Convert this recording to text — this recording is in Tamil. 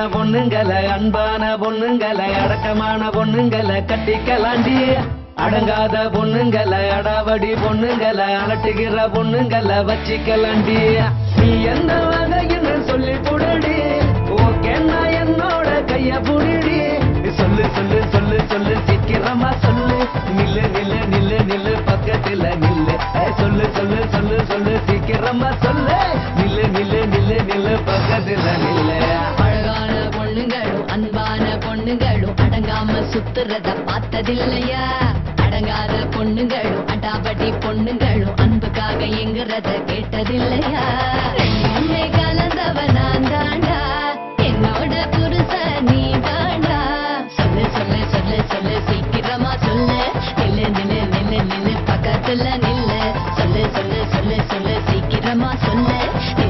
பொண்ணுங்களை அன்பான பொண்ணுங்களை அடக்கமான பொண்ணுங்களை கட்டிக்கலாண்டி அடங்காத பொண்ணுங்களை அடாவடி பொண்ணுங்களை அலட்டுகிற பொண்ணுங்களை வச்சிக்கலாண்டி நீ எந்த வகைன்னு சொல்லி புடடி ஓகேன்னா என்னோட கைய புடிடி சொல்லு சொல்லு சொல்லு சொல்லு சீக்கிரமா சொல்லு நில்லு நில்லு நில்லு நில்லு பக்கத்துல நில்லு ஏய், சொல்லு சொல்லு சொல்லு சொல்லு சீக்கிரமா சொல்லு நில்லு நில்லு நில்லு நில்லு பக்கத்துல நில்லு அழகான பொண்ணுங்களும் அன்பான பொண்ணுங்களும் அடங்காம சுத்துறத பார்த்ததில்லையா அடங்காத பொண்ணுங்களும் அடாபடி பொண்ணுங்களும் அன்புக்காக எங்குறத கேட்டதில்லையா ரெண்டுமே கலந்தவ நான் தாண்டா என்னோட புருஷ நீ தாண்டா சொல்லு சொல்லு சொல்லு சொல்லு சீக்கிரமா சொல்லு நில்லு நில்லு நில்லு நில்லு பக்கத்துல நில்லு சொல்லு சொல்லு சொல்லு சொல்லு சீக்கிரமா சொல்லு